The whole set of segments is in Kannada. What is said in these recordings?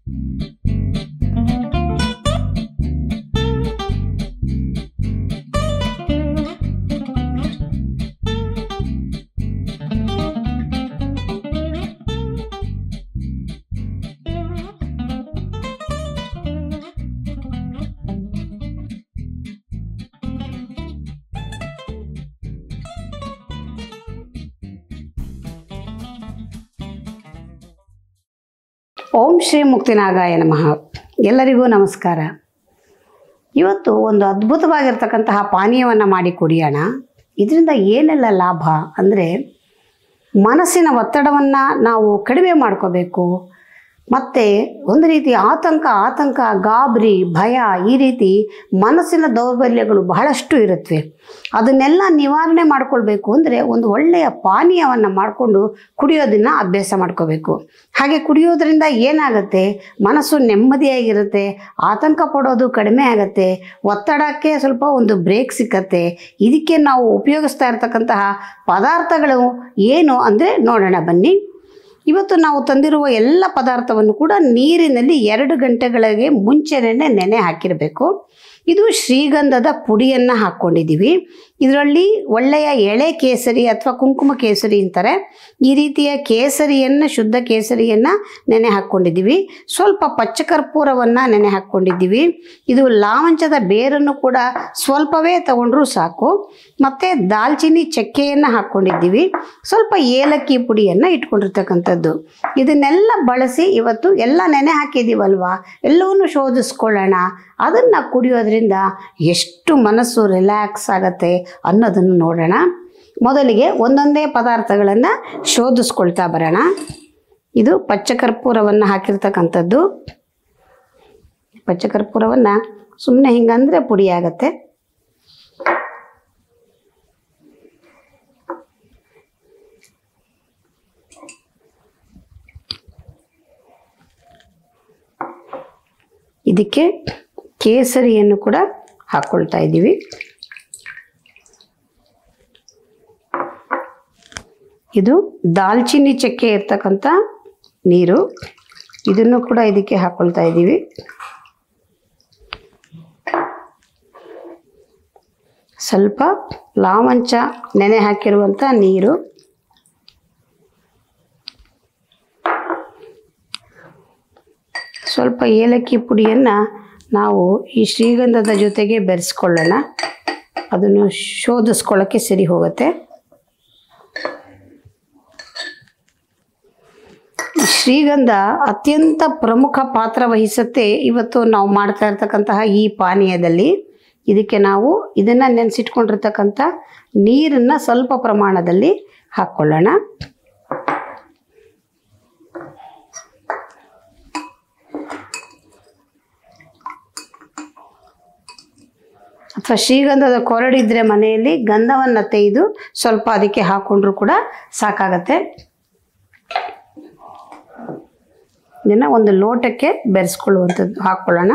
ಓಂ ಶ್ರೀ ಮುಕ್ತಿನಾಗಾಯ ನಮಃ ಎಲ್ಲರಿಗೂ ನಮಸ್ಕಾರ ಇವತ್ತು ಒಂದು ಅದ್ಭುತವಾಗಿರ್ತಕ್ಕಂತಹ ಪಾನೀಯವನ್ನು ಮಾಡಿ ಕುಡಿಯೋಣ ಇದರಿಂದ ಏನೆಲ್ಲ ಲಾಭ ಅಂದರೆ ಮನಸ್ಸಿನ ಒತ್ತಡವನ್ನು ನಾವು ಕಡಿಮೆ ಮಾಡ್ಕೋಬೇಕು ಮತ್ತು ಒಂದು ರೀತಿ ಆತಂಕ ಆತಂಕ ಗಾಬರಿ ಭಯ ಈ ರೀತಿ ಮನಸ್ಸಿನ ದೌರ್ಬಲ್ಯಗಳು ಬಹಳಷ್ಟು ಇರುತ್ತವೆ ಅದನ್ನೆಲ್ಲ ನಿವಾರಣೆ ಮಾಡ್ಕೊಳ್ಬೇಕು ಅಂದರೆ ಒಂದು ಒಳ್ಳೆಯ ಪಾನೀಯವನ್ನು ಮಾಡಿಕೊಂಡು ಕುಡಿಯೋದನ್ನು ಅಭ್ಯಾಸ ಮಾಡ್ಕೋಬೇಕು ಹಾಗೆ ಕುಡಿಯೋದ್ರಿಂದ ಏನಾಗುತ್ತೆ ಮನಸ್ಸು ನೆಮ್ಮದಿಯಾಗಿರುತ್ತೆ ಆತಂಕ ಪಡೋದು ಕಡಿಮೆ ಆಗುತ್ತೆ ಒತ್ತಡಕ್ಕೆ ಸ್ವಲ್ಪ ಒಂದು ಬ್ರೇಕ್ ಸಿಕ್ಕತ್ತೆ ಇದಕ್ಕೆ ನಾವು ಉಪಯೋಗಿಸ್ತಾ ಇರತಕ್ಕಂತಹ ಪದಾರ್ಥಗಳು ಏನು ಅಂದರೆ ನೋಡೋಣ ಬನ್ನಿ ಇವತ್ತು ನಾವು ತಂದಿರುವ ಎಲ್ಲ ಪದಾರ್ಥವನ್ನು ಕೂಡ ನೀರಿನಲ್ಲಿ ಎರಡು ಗಂಟೆಗಳಿಗೆ ಮುಂಚೆನೇ ನೆನೆ ಹಾಕಿರಬೇಕು ಇದು ಶ್ರೀಗಂಧದ ಪುಡಿಯನ್ನು ಹಾಕ್ಕೊಂಡಿದ್ದೀವಿ ಇದರಲ್ಲಿ ಒಳ್ಳೆಯ ಎಳೆ ಕೇಸರಿ ಅಥವಾ ಕುಂಕುಮ ಕೇಸರಿ ಅಂತಾರೆ ಈ ರೀತಿಯ ಕೇಸರಿಯನ್ನು ಶುದ್ಧ ಕೇಸರಿಯನ್ನು ನೆನೆ ಹಾಕ್ಕೊಂಡಿದ್ದೀವಿ ಸ್ವಲ್ಪ ಪಚ್ಚಕರ್ಪೂರವನ್ನು ನೆನೆ ಹಾಕ್ಕೊಂಡಿದ್ದೀವಿ ಇದು ಲಾವಂಚದ ಬೇರನ್ನು ಕೂಡ ಸ್ವಲ್ಪವೇ ತಗೊಂಡ್ರೂ ಸಾಕು ಮತ್ತು ದಾಲ್ಚಿನ್ನಿ ಚಕ್ಕೆಯನ್ನು ಹಾಕ್ಕೊಂಡಿದ್ದೀವಿ ಸ್ವಲ್ಪ ಏಲಕ್ಕಿ ಪುಡಿಯನ್ನು ಇಟ್ಕೊಂಡಿರ್ತಕ್ಕಂಥದ್ದು ಇದನ್ನೆಲ್ಲ ಬಳಸಿ ಇವತ್ತು ಎಲ್ಲ ನೆನೆ ಹಾಕಿದ್ದೀವಲ್ವಾ ಎಲ್ಲವನ್ನೂ ಶೋಧಿಸ್ಕೊಳ್ಳೋಣ ಅದನ್ನು ಕುಡಿಯೋದ್ರಿಂದ ಎಷ್ಟು ಮನಸ್ಸು ರಿಲ್ಯಾಕ್ಸ್ ಆಗತ್ತೆ ಅನ್ನೋದನ್ನು ನೋಡೋಣ ಮೊದಲಿಗೆ ಒಂದೊಂದೇ ಪದಾರ್ಥಗಳನ್ನು ಶೋಧಿಸ್ಕೊಳ್ತಾ ಬರೋಣ ಇದು ಪಚ್ಚಕರ್ಪೂರವನ್ನು ಹಾಕಿರ್ತಕ್ಕಂಥದ್ದು ಪಚ್ಚಕರ್ಪೂರವನ್ನು ಸುಮ್ಮನೆ ಹಿಂಗಂದರೆ ಪುಡಿ ಆಗತ್ತೆ ಇದಕ್ಕೆ ಕೇಸರಿಯನ್ನು ಕೂಡ ಹಾಕ್ಕೊಳ್ತಾ ಇದ್ದೀವಿ ಇದು ದಾಲ್ಚಿನ್ನಿ ಚಕ್ಕೆ ಇರ್ತಕ್ಕಂಥ ನೀರು ಇದನ್ನು ಕೂಡ ಇದಕ್ಕೆ ಹಾಕ್ಕೊಳ್ತಾ ಇದ್ದೀವಿ ಸ್ವಲ್ಪ ಲಾವಂಚ ನೆನೆ ಹಾಕಿರುವಂಥ ನೀರು ಸ್ವಲ್ಪ ಏಲಕ್ಕಿ ಪುಡಿಯನ್ನು ನಾವು ಈ ಶ್ರೀಗಂಧದ ಜೊತೆಗೆ ಬೆರೆಸ್ಕೊಳ್ಳೋಣ ಅದನ್ನು ಶೋಧಿಸ್ಕೊಳ್ಳೋಕ್ಕೆ ಸರಿ ಹೋಗುತ್ತೆ ಶ್ರೀಗಂಧ ಅತ್ಯಂತ ಪ್ರಮುಖ ಪಾತ್ರ ವಹಿಸುತ್ತೆ ಇವತ್ತು ನಾವು ಮಾಡ್ತಾ ಇರ್ತಕ್ಕಂತಹ ಈ ಪಾನೀಯದಲ್ಲಿ ಇದಕ್ಕೆ ನಾವು ಇದನ್ನು ನೆನೆಸಿಟ್ಕೊಂಡಿರ್ತಕ್ಕಂಥ ನೀರನ್ನು ಸ್ವಲ್ಪ ಪ್ರಮಾಣದಲ್ಲಿ ಹಾಕ್ಕೊಳ್ಳೋಣ ಅಥವಾ ಶ್ರೀಗಂಧದ ಕೊರಡಿದ್ರೆ ಮನೆಯಲ್ಲಿ ಗಂಧವನ್ನು ತೆಗೆದು ಸ್ವಲ್ಪ ಅದಕ್ಕೆ ಹಾಕ್ಕೊಂಡ್ರು ಕೂಡ ಸಾಕಾಗತ್ತೆ ಇದನ್ನು ಒಂದು ಲೋಟಕ್ಕೆ ಬೆರೆಸ್ಕೊಳ್ಳುವಂಥದ್ದು ಹಾಕ್ಕೊಳ್ಳೋಣ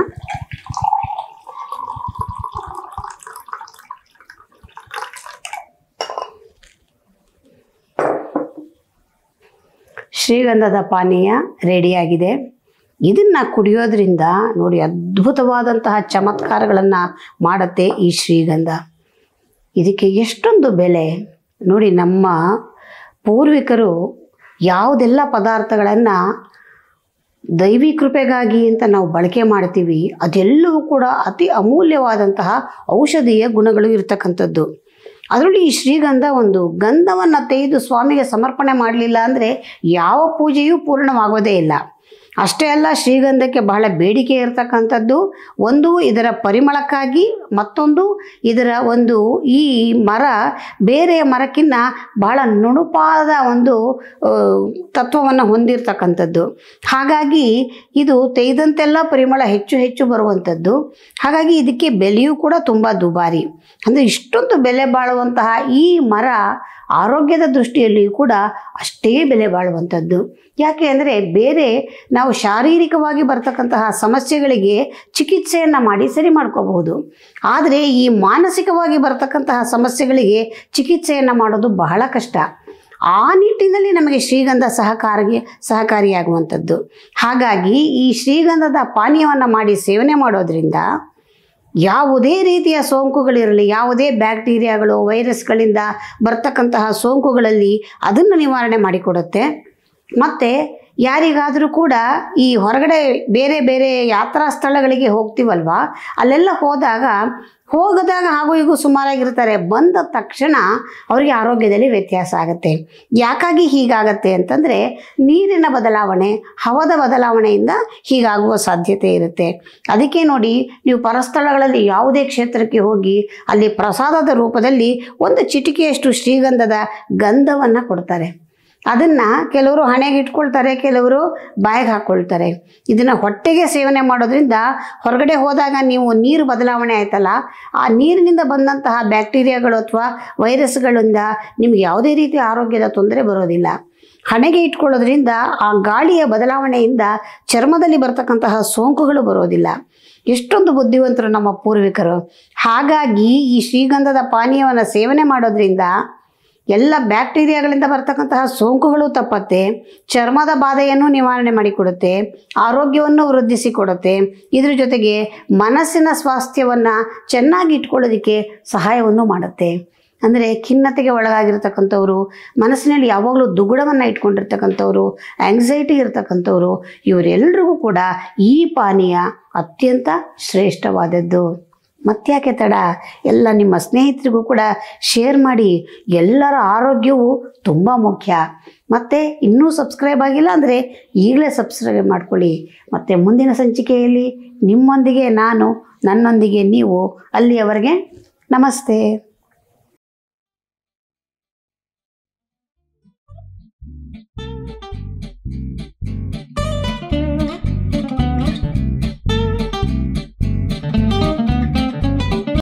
ಶ್ರೀಗಂಧದ ಪಾನೀಯ ರೆಡಿಯಾಗಿದೆ ಇದನ್ನು ಕುಡಿಯೋದ್ರಿಂದ ನೋಡಿ ಅದ್ಭುತವಾದಂತಹ ಚಮತ್ಕಾರಗಳನ್ನು ಮಾಡುತ್ತೆ ಈ ಶ್ರೀಗಂಧ ಇದಕ್ಕೆ ಎಷ್ಟೊಂದು ಬೆಲೆ ನೋಡಿ ನಮ್ಮ ಪೂರ್ವಿಕರು ಯಾವುದೆಲ್ಲ ಪದಾರ್ಥಗಳನ್ನು ದೈವಿ ಕೃಪೆಗಾಗಿ ಅಂತ ನಾವು ಬಳಕೆ ಮಾಡ್ತೀವಿ ಅದೆಲ್ಲವೂ ಕೂಡ ಅತಿ ಅಮೂಲ್ಯವಾದಂತಹ ಔಷಧೀಯ ಗುಣಗಳು ಇರತಕ್ಕಂಥದ್ದು ಅದರಲ್ಲಿ ಈ ಶ್ರೀಗಂಧ ಒಂದು ಗಂಧವನ್ನು ತೆಗೆದು ಸ್ವಾಮಿಗೆ ಸಮರ್ಪಣೆ ಮಾಡಲಿಲ್ಲ ಅಂದರೆ ಯಾವ ಪೂಜೆಯೂ ಪೂರ್ಣವಾಗೋದೇ ಇಲ್ಲ ಅಷ್ಟೇ ಅಲ್ಲ ಶ್ರೀಗಂಧಕ್ಕೆ ಬಹಳ ಬೇಡಿಕೆ ಇರತಕ್ಕಂಥದ್ದು ಒಂದು ಇದರ ಪರಿಮಳಕ್ಕಾಗಿ ಮತ್ತೊಂದು ಇದರ ಒಂದು ಈ ಮರ ಬೇರೆ ಮರಕ್ಕಿಂತ ಬಹಳ ನುಣುಪಾದ ಒಂದು ತತ್ವವನ್ನು ಹೊಂದಿರತಕ್ಕಂಥದ್ದು ಹಾಗಾಗಿ ಇದು ತೆಗೆದಂತೆಲ್ಲ ಪರಿಮಳ ಹೆಚ್ಚು ಹೆಚ್ಚು ಬರುವಂಥದ್ದು ಹಾಗಾಗಿ ಇದಕ್ಕೆ ಬೆಲೆಯೂ ಕೂಡ ತುಂಬ ದುಬಾರಿ ಅಂದರೆ ಇಷ್ಟೊಂದು ಬೆಲೆ ಬಾಳುವಂತಹ ಈ ಮರ ಆರೋಗ್ಯದ ದೃಷ್ಟಿಯಲ್ಲಿಯೂ ಕೂಡ ಅಷ್ಟೇ ಬೆಲೆ ಬಾಳುವಂಥದ್ದು ಯಾಕೆ ಅಂದರೆ ಬೇರೆ ನಾವು ಶಾರೀರಿಕವಾಗಿ ಬರ್ತಕ್ಕಂತಹ ಸಮಸ್ಯೆಗಳಿಗೆ ಚಿಕಿತ್ಸೆಯನ್ನು ಮಾಡಿ ಸರಿ ಮಾಡ್ಕೋಬಹುದು ಆದರೆ ಈ ಮಾನಸಿಕವಾಗಿ ಬರ್ತಕ್ಕಂತಹ ಸಮಸ್ಯೆಗಳಿಗೆ ಚಿಕಿತ್ಸೆಯನ್ನು ಮಾಡೋದು ಬಹಳ ಕಷ್ಟ ಆ ನಿಟ್ಟಿನಲ್ಲಿ ನಮಗೆ ಶ್ರೀಗಂಧ ಸಹಕಾರಿ ಸಹಕಾರಿಯಾಗುವಂಥದ್ದು ಹಾಗಾಗಿ ಈ ಶ್ರೀಗಂಧದ ಪಾನೀಯವನ್ನು ಮಾಡಿ ಸೇವನೆ ಮಾಡೋದ್ರಿಂದ ಯಾವುದೇ ರೀತಿಯ ಸೋಂಕುಗಳಿರಲಿ ಯಾವುದೇ ಬ್ಯಾಕ್ಟೀರಿಯಾಗಳು ವೈರಸ್ಗಳಿಂದ ಬರ್ತಕ್ಕಂತಹ ಸೋಂಕುಗಳಲ್ಲಿ ಅದನ್ನು ನಿವಾರಣೆ ಮಾಡಿಕೊಡುತ್ತೆ ಮತ್ತು ಯಾರಿಗಾದರೂ ಕೂಡ ಈ ಹೊರಗಡೆ ಬೇರೆ ಬೇರೆ ಯಾತ್ರಾ ಸ್ಥಳಗಳಿಗೆ ಹೋಗ್ತೀವಲ್ವ ಅಲ್ಲೆಲ್ಲ ಹೋದಾಗ ಹೋಗದಾಗ ಹಾಗೂ ಹೀಗೂ ಸುಮಾರಾಗಿರ್ತಾರೆ ಬಂದ ತಕ್ಷಣ ಅವರಿಗೆ ಆರೋಗ್ಯದಲ್ಲಿ ವ್ಯತ್ಯಾಸ ಆಗುತ್ತೆ ಯಾಕಾಗಿ ಹೀಗಾಗತ್ತೆ ಅಂತಂದರೆ ನೀರಿನ ಬದಲಾವಣೆ ಹವದ ಬದಲಾವಣೆಯಿಂದ ಹೀಗಾಗುವ ಸಾಧ್ಯತೆ ಇರುತ್ತೆ ಅದಕ್ಕೆ ನೋಡಿ ನೀವು ಪರಸ್ಥಳಗಳಲ್ಲಿ ಯಾವುದೇ ಕ್ಷೇತ್ರಕ್ಕೆ ಹೋಗಿ ಅಲ್ಲಿ ಪ್ರಸಾದದ ರೂಪದಲ್ಲಿ ಒಂದು ಚಿಟಿಕೆಯಷ್ಟು ಶ್ರೀಗಂಧದ ಗಂಧವನ್ನು ಕೊಡ್ತಾರೆ ಅದನ್ನು ಕೆಲವರು ಹಣೆಗೆ ಇಟ್ಕೊಳ್ತಾರೆ ಕೆಲವರು ಬಾಯಿಗೆ ಹಾಕ್ಕೊಳ್ತಾರೆ ಇದನ್ನು ಹೊಟ್ಟೆಗೆ ಸೇವನೆ ಮಾಡೋದ್ರಿಂದ ಹೊರಗಡೆ ಹೋದಾಗ ನೀವು ನೀರು ಬದಲಾವಣೆ ಆಯ್ತಲ್ಲ ಆ ನೀರಿನಿಂದ ಬಂದಂತಹ ಬ್ಯಾಕ್ಟೀರಿಯಾಗಳು ಅಥವಾ ವೈರಸ್ಗಳಿಂದ ನಿಮ್ಗೆ ಯಾವುದೇ ರೀತಿಯ ಆರೋಗ್ಯದ ತೊಂದರೆ ಬರೋದಿಲ್ಲ ಹಣೆಗೆ ಇಟ್ಕೊಳ್ಳೋದ್ರಿಂದ ಆ ಗಾಳಿಯ ಬದಲಾವಣೆಯಿಂದ ಚರ್ಮದಲ್ಲಿ ಬರ್ತಕ್ಕಂತಹ ಸೋಂಕುಗಳು ಬರೋದಿಲ್ಲ ಎಷ್ಟೊಂದು ಬುದ್ಧಿವಂತರು ನಮ್ಮ ಪೂರ್ವಿಕರು ಹಾಗಾಗಿ ಈ ಶ್ರೀಗಂಧದ ಪಾನೀಯವನ್ನು ಸೇವನೆ ಮಾಡೋದ್ರಿಂದ ಎಲ್ಲ ಬ್ಯಾಕ್ಟೀರಿಯಾಗಳಿಂದ ಬರ್ತಕ್ಕಂತಹ ಸೋಂಕುಗಳು ತಪ್ಪತ್ತೆ ಚರ್ಮದ ಬಾಧೆಯನ್ನು ನಿವಾರಣೆ ಮಾಡಿಕೊಡುತ್ತೆ ಆರೋಗ್ಯವನ್ನು ವೃದ್ಧಿಸಿಕೊಡುತ್ತೆ ಇದ್ರ ಜೊತೆಗೆ ಮನಸ್ಸಿನ ಸ್ವಾಸ್ಥ್ಯವನ್ನು ಚೆನ್ನಾಗಿ ಇಟ್ಕೊಳ್ಳೋದಕ್ಕೆ ಸಹಾಯವನ್ನು ಮಾಡುತ್ತೆ ಅಂದರೆ ಖಿನ್ನತೆಗೆ ಒಳಗಾಗಿರ್ತಕ್ಕಂಥವ್ರು ಮನಸ್ಸಿನಲ್ಲಿ ಯಾವಾಗಲೂ ದುಗುಡವನ್ನು ಇಟ್ಕೊಂಡಿರ್ತಕ್ಕಂಥವ್ರು ಆಂಗ್ಸೈಟಿ ಇರ್ತಕ್ಕಂಥವ್ರು ಇವರೆಲ್ಲರಿಗೂ ಕೂಡ ಈ ಪಾನೀಯ ಅತ್ಯಂತ ಶ್ರೇಷ್ಠವಾದದ್ದು ಮತ್ತ್ಯಾಕೆ ತಡ ಎಲ್ಲ ನಿಮ್ಮ ಸ್ನೇಹಿತರಿಗೂ ಕೂಡ ಶೇರ್ ಮಾಡಿ ಎಲ್ಲರ ಆರೋಗ್ಯವು ತುಂಬ ಮುಖ್ಯ ಮತ್ತು ಇನ್ನೂ ಸಬ್ಸ್ಕ್ರೈಬ್ ಆಗಿಲ್ಲ ಅಂದರೆ ಈಗಲೇ ಸಬ್ಸ್ಕ್ರೈಬ್ ಮಾಡ್ಕೊಳ್ಳಿ ಮತ್ತು ಮುಂದಿನ ಸಂಚಿಕೆಯಲ್ಲಿ ನಿಮ್ಮೊಂದಿಗೆ ನಾನು ನನ್ನೊಂದಿಗೆ ನೀವು ಅಲ್ಲಿಯವರೆಗೆ ನಮಸ್ತೆ